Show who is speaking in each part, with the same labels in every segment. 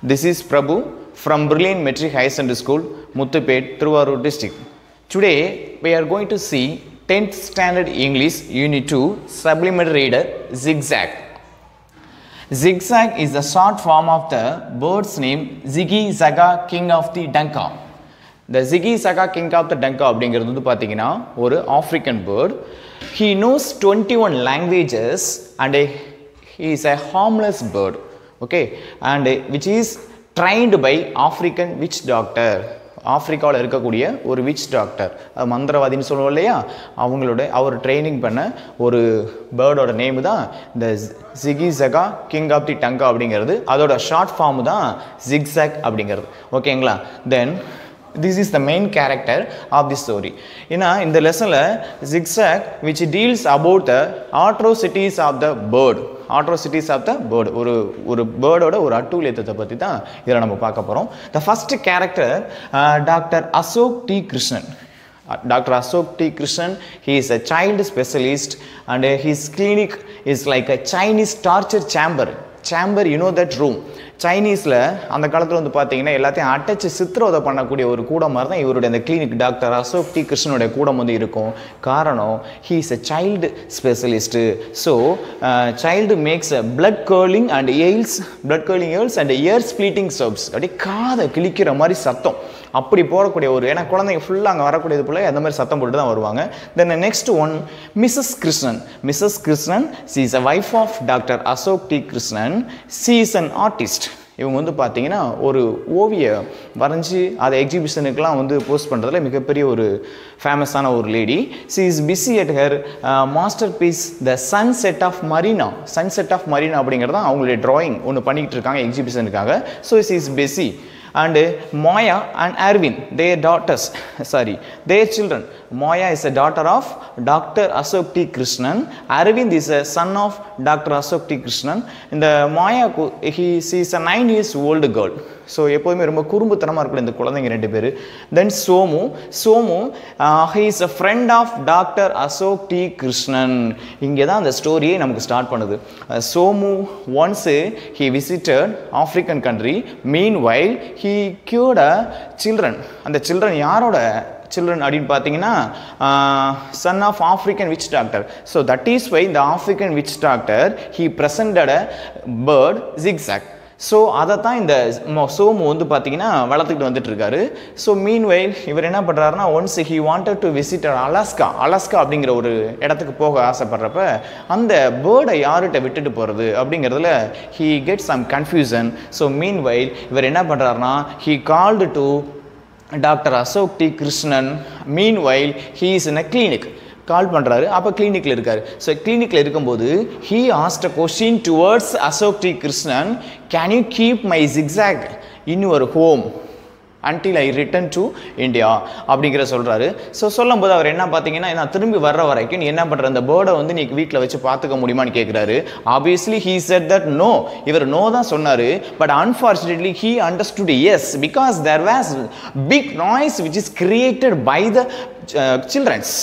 Speaker 1: This is Prabhu from Brilliant Metric High Secondary School, Muthupet, Trivandrum district. Today we are going to see 10th standard English Unit 2 Supplementary Reader Zigzag. Zigzag is the short form of the bird's name Ziggy Zaga King of the Danka. The Ziggy Zaga King of the Danka அப்படிங்கிறது வந்து பார்த்தீங்கன்னா ஒரு African bird he knows twenty one languages and he is a harmless bird okay and which is trained by African witch doctor ஆப்பிரிக்காவில் இருக்கக்கூடிய ஒரு which doctor மந்திரவாதின்னு சொல்லுவோம் இல்லையா அவங்களோட அவர் ட்ரைனிங் பண்ண ஒரு பேர்டோட நேமு தான் இந்த ஜிகி ஜகா கிங் ஆஃப் தி டங்கா அப்படிங்கிறது அதோட ஷார்ட் ஃபார்ம் தான் ஜிக்ஸாக் அப்படிங்கிறது ஓகேங்களா then this is the main character of the story ஏன்னா இந்த லெசனில் Zigzag which deals about the atrocities of the bird atrocities of the bird ஒரு ஒரு பேர்டோட ஒரு அட்டூழியத்தை பற்றி தான் இதில் நம்ம பார்க்க போகிறோம் the first character doctor Ashok T Krishnan Dr. Ashok T. Krishnan, he is a child specialist and uh, his clinic is like a Chinese torture chamber. Chamber you know that room சைனீஸில் அந்த காலத்தில் வந்து பார்த்தீங்கன்னா எல்லாத்தையும் அடைச்சி சித்திரவதை பண்ணக்கூடிய ஒரு கூடம் மாதிரி தான் இவருடைய அந்த கிளினிக் டாக்டர் அசோக் டி கிருஷ்ணனுடைய கூடம் வந்து இருக்கும் காரணம் he is a child specialist so child makes a blood curdling and wails blood curdling wails and ear splitting shrieks அப்படியே காதை கிழிக்கிற மாதிரி சத்தம் அப்படி போடக்கூடிய ஒரு ஏன்னா குழந்தைங்க ஃபுல்லாக அங்கே வரக்கூடியது போல அந்த மாதிரி சத்தம் போட்டு தான் வருவாங்க then next one Mrs Krishnan Mrs Krishnan she is a wife of doctor Ashok T Krishnan she is an artist இவங்க வந்து பார்த்தீங்கன்னா ஒரு ஓவியம் வரைஞ்சி அதை எக்ஸிபிஷனுக்கெலாம் வந்து போஸ்ட் பண்ணுறதுல மிகப்பெரிய ஒரு ஃபேமஸான ஒரு lady she is busy at her masterpiece the sunset of Marina sunset of Marina அப்படிங்கிறது தான் அவங்களுடைய ட்ராயிங் ஒன்று பண்ணிக்கிட்டு இருக்காங்க எக்ஸிபிஷனுக்காக so is is busy and uh, Moya and Arvind, their daughters, sorry, their children. Moya is a daughter of Dr. Ashok T. Krishnan. Arvind is a son of Dr. Ashok T. Krishnan. இந்த Maya he she is a nine years old girl. So எப்போதுமே ரொம்ப குறும்புத்தனமாக இருக்கக்கூடிய இந்த குழந்தைங்க ரெண்டு பேர் தென் Somu Somu he is a friend of doctor Ashok T Krishnan இங்கே தான் அந்த ஸ்டோரியே நமக்கு ஸ்டார்ட் பண்ணுது Somu once he visited African country meanwhile he cured a children அந்த சில்ட்ரன் யாரோட சில்ட்ரன் அப்படின்னு பார்த்தீங்கன்னா son of African witch doctor so that is why இந்த African witch doctor he presented a bird Zigzag so அதை தான் இந்த சோமு வந்து பார்த்தீங்கன்னா வளர்த்துக்கிட்டு வந்துட்டு இருக்காரு ஸோ மீன் வைல் இவர் என்ன பண்ணுறாருன்னா once he wanted to visit Alaska Alaska அப்படிங்கிற ஒரு இடத்துக்கு போக ஆசைப்படுறப்ப அந்த பேர்டை யார்கிட்ட விட்டுட்டு போகிறது அப்படிங்கிறதுல he get some confusion so meanwhile இவர் என்ன பண்ணுறாருனா he called to doctor Ashok T Krishnan meanwhile he is in a clinic call பண்ணுறாரு அப்போ கிளினிக்கில் இருக்கார் ஸோ கிளினிக்கில் இருக்கும்போது he asked a question towards Ashok T Krishnan can you keep my Zigzag in your home until I return to India அப்படிங்கிற சொல்கிறாரு so சொல்லும்போது அவர் என்ன பார்த்தீங்கன்னா நான் திரும்பி வர்ற வரைக்கும் நீ என்ன பண்ணுற அந்த பேர்டை வந்து நீ வீட்டில் வச்சு பார்த்துக்க முடியுமான்னு கேட்குறாரு obviously he said that no இவர் நோ தான் சொன்னார் but unfortunately he understood yes because there was big noise which is created by the childrens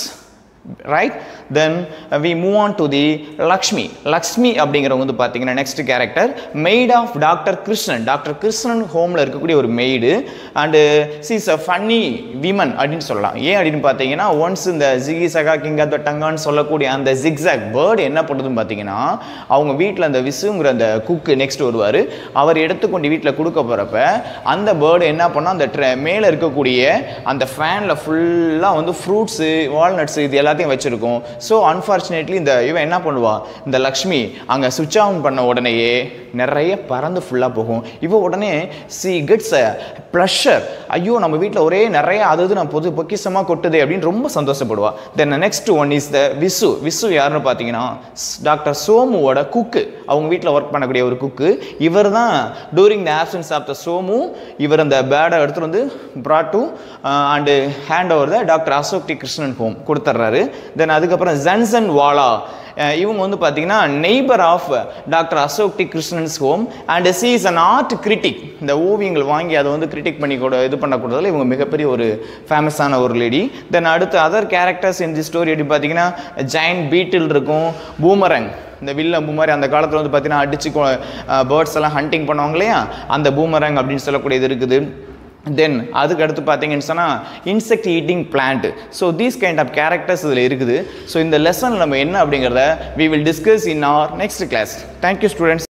Speaker 1: right then we move on to the Lakshmi Lakshmi அப்படிங்கிறவங்க வந்து பார்த்தீங்கன்னா next character maid of doctor Krishnan doctor Krishnan ஹோமில் இருக்கக்கூடிய ஒரு maid and she is a funny women அப்படின்னு சொல்லலாம் ஏன் அப்படின்னு பார்த்தீங்கன்னா ஒன்ஸ் இந்த ஜிகி சகா கிங் ஆஃப் த டங்கான்னு சொல்லக்கூடிய அந்த ஜிக்ஸாக் பேர்டு என்ன பண்ணுதுன்னு பார்த்தீங்கன்னா அவங்க வீட்டில் அந்த விசுங்கிற அந்த குக்கு நெக்ஸ்ட் வருவார் அவர் எடுத்துக்கொண்டு வீட்டில் கொடுக்க போகிறப்ப அந்த பேர்டு என்ன பண்ணால் அந்த ட்ரெ மேலே இருக்கக்கூடிய அந்த ஃபேனில் ஃபுல்லாக வந்து ஃப்ரூட்ஸு வால்நட்ஸு இது எல்லாத்தையும் வச்சுருக்கும் ஸோ அன்ஃபார்ச்சுனேட்லி இந்த இவன் என்ன பண்ணுவா இந்த லக்ஷ்மி அங்கே சுவிட்ச் ஆன் பண்ண உடனேயே நிறைய பறந்து ஃபுல்லாக போகும் இவ உடனே சி கெட்ஸ் அ ப்ளஷர் ஐயோ நம்ம வீட்டில் ஒரே நிறைய அது இது நான் பொது பொக்கிசமாக கொட்டுது அப்படின்னு ரொம்ப சந்தோஷப்படுவா then next one is the Vishu Vishu யாருன்னு பார்த்தீங்கன்னா டாக்டர் சோமுவோட குக்கு அவங்க வீட்டில் ஒர்க் பண்ணக்கூடிய ஒரு குக்கு இவர் தான் during the absence of the Somu இவர் அந்த பேடை எடுத்துகிட்டு வந்து brought to and hand over the doctor Ashok T Krishnan home கொடுத்துட்றாரு தென் அதுக்கப்புறம் ஜன்சன் வாலா இவங்க வந்து பார்த்தீங்கன்னா neighbour of doctor Ashok T Krishnan's home and she is an art critic இந்த ஓவியங்கள் வாங்கி அதை வந்து கிரிட்டிக் பண்ணி கூட இது பண்ணக்கூடாதுல இவங்க மிகப்பெரிய ஒரு ஃபேமஸான ஒரு லேடி தென் அடுத்து அதர் கேரக்டர்ஸ் இந்த ஸ்டோரி எப்படி பார்த்தீங்கன்னா ஜெயின் பீட்டில் இருக்கும் பூமரங் இந்த வில் அம்பு மாதிரி அந்த காலத்தில் வந்து பார்த்தீங்கன்னா அடிச்சு பேர்ட்ஸ் எல்லாம் ஹண்டிங் பண்ணுவாங்க இல்லையா அந்த பூமரங் அப்படின்னு சொல்லக்கூடியது இருக்குது தென் அதுக்கு அடுத்து பார்த்தீங்கன்னு சொன்னால் insect eating plant so these kind of characters இதில் இருக்குது ஸோ இந்த லெசன் நம்ம என்ன அப்படிங்கிறத we will discuss in our next class thank you students